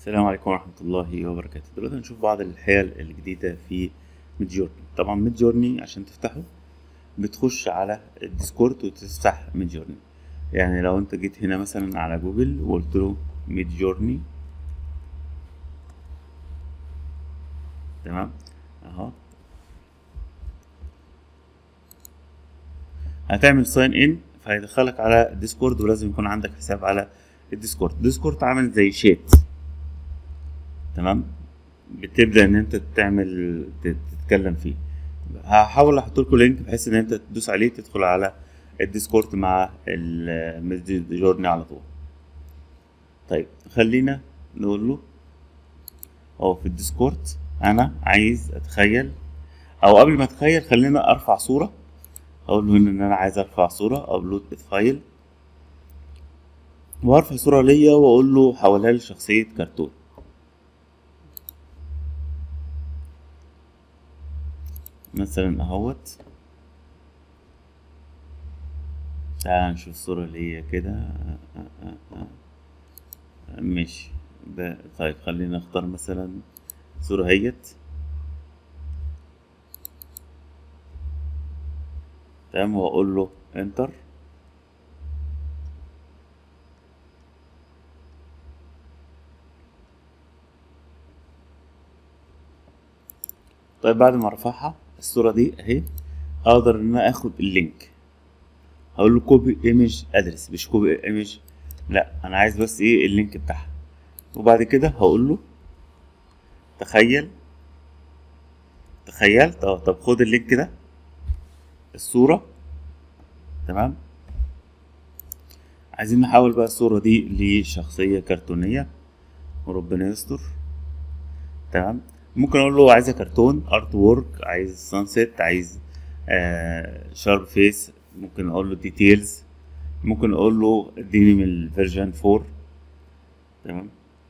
السلام عليكم ورحمة الله وبركاته دلوقتي هنشوف بعض الحيل الجديدة في ميد جورني طبعا ميد جورني عشان تفتحه بتخش على الديسكورد وتفتح ميد جورني يعني لو انت جيت هنا مثلا على جوجل وقلت له ميد جورني تمام اهو هتعمل ساين ان فهيدخلك على الديسكورد ولازم يكون عندك حساب على الديسكورد ديسكورد عامل زي شات تمام بتبدا ان انت تعمل تتكلم فيه هحاول احط لكم لينك بحيث ان انت تدوس عليه تدخل على الديسكورد مع المسجد جورني على طول طيب خلينا نقول له اهو في الديسكورد انا عايز اتخيل او قبل ما اتخيل خلينا ارفع صوره اقول له ان انا عايز ارفع صوره ابلود فايل وارفع صوره ليا واقول له حولها لي شخصيه كرتون مثلا اهوت تعال نشوف الصورة اللي هي كده ماشي ده طيب خلينا نختار مثلا صورة هيت تمام واقول له انتر طيب بعد ما ارفعها الصورة دي اهي اقدر ان انا اخد اللينك هقول له كوبي ايمج ادرس مش كوبي ايمج لا انا عايز بس ايه اللينك بتاعها وبعد كده هقول له تخيل تخيلت اه طب خد اللينك ده الصورة تمام عايزين نحول بقى الصورة دي لشخصية كرتونية وربنا يستر تمام ممكن اقول له عايزه كرتون ارت وورك عايز سانسيت عايز آه شارب فيس ممكن اقول له ديتيلز ممكن اقول له اديني من الفيرجن 4 تمام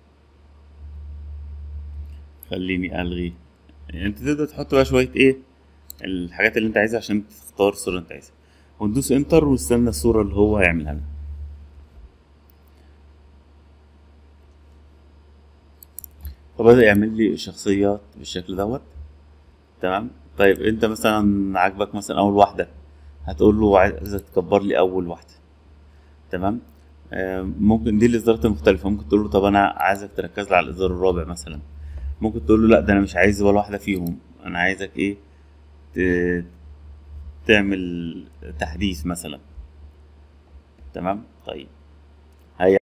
خليني الغي يعني انت تقدر تحط بقى شويه ايه الحاجات اللي انت عايزها عشان تختار الصوره اللي انت عايزها وندوس انتر ونستنى الصوره اللي هو هيعملها لنا فبدأ يعمل لي شخصيات بالشكل دوت تمام طيب انت مثلا عاجبك مثلا اول واحدة هتقول له عايزك تكبر لي اول واحدة تمام آه ممكن دي الاصدارات المختلفة ممكن تقول له طب انا عايزك تركز لي على الاصدار الرابع مثلا ممكن تقول له لا ده انا مش عايز ولا واحدة فيهم انا عايزك ايه تعمل تحديث مثلا تمام طيب هي